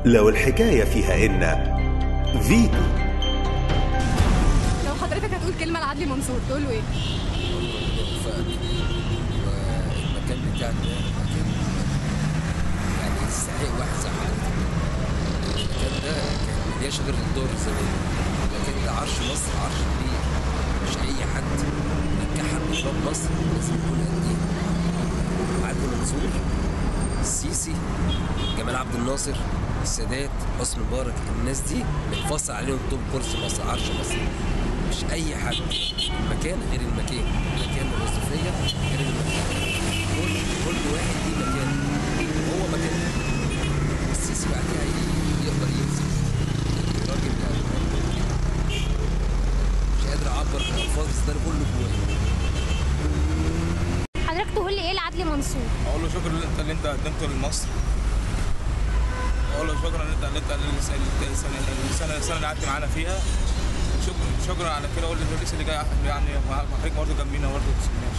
لو الحكاية فيها إن فيتو لو حضرتك هتقول كلمه لعدلي منصور تقول له ايه وفاء والمكان بتاعك ده مكان يعني يستحق واحد زي حضرتك المكان ده كان ملياش غير الدور الزمان المكان ده عرش مصر عرش كبير مش اي حد نجحها نظام مصر لازم يكون قد ايه عدلي منصور السيسي جمال عبد الناصر السادات حسني مبارك الناس دي بتفصل عليهم طوب كرسي مصر عرش مصر مش اي حد المكان غير المكان المكان الوظيفيه غير المكان كل كل واحد ليه مكان هو مكان السيسي بعدها ي- يقدر ينزل الراجل ده مش قادر اعبر بالالفاظ بس ده أنا كله جوايا حضرتك تقول لي ايه لعدلي منصور اقول له شكرا اللي انت اللي انت قدمته لمصر اقول له شكرا ان انت اللي انت السنه السنه السنه اللي قعدت معانا فيها شكرا شكرا على كده اقول للرئيس اللي جاي يعني محتاج برضه جنبينا برضه ما تسيبناش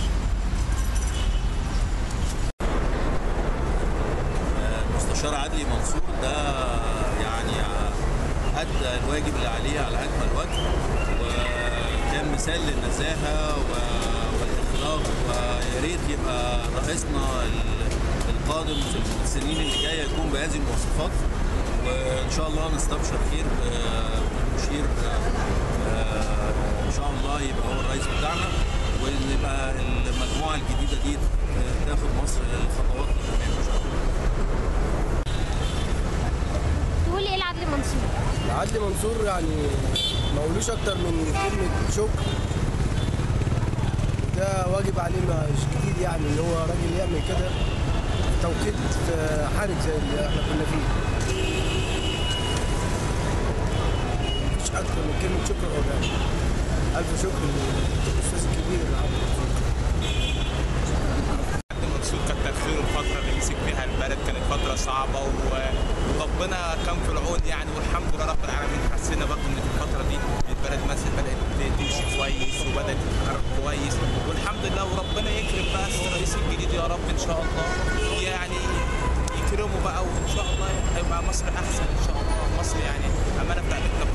المستشار عدلي منصور ده يعني أدى الواجب اللي عليه على أكمل وجه وكان مثال للنزاهة و- والإخلاق ويا ريت يبقى رئيسنا ال- القادم في السنين اللي جاية يكون بهذه المواصفات وإن شاء الله نستبشر خير ب- بالمشير آه، إن شاء الله يبقى هو الرئيس بتاعنا ونبقى المجموعة الجديدة دي تاخد مصر للخطوات الأمام إن شاء الله تقول لي ايه لعدلي منصور عدلي منصور يعني ما قولوش اكتر من كلمه شكر ده واجب عليه مش جديد يعني ان هو راجل يعمل كده في توقيت آه، حرج زي اللي احنا كنا فيه مفيش اكتر من كلمه شكر قولها الف شكر للاستاذ الكبير اللي عمل عبد المنصور كتر خيره الفترة اللي مسك فيها البلد كانت فترة صعبة و- وربنا كان في العون يعني والحمد لله رب العالمين حسينا برضه ان في الفترة دي البلد مثلا بدأت تمشي كويس وبدأت تتحرك كويس والحمد لله وربنا يكرم بقى الرئيس الجديد يا رب ان شاء الله يعني يكرمه بقى وان شاء الله هيبقى مصر احسن ان شاء الله مصر يعني امانه بتاعتنا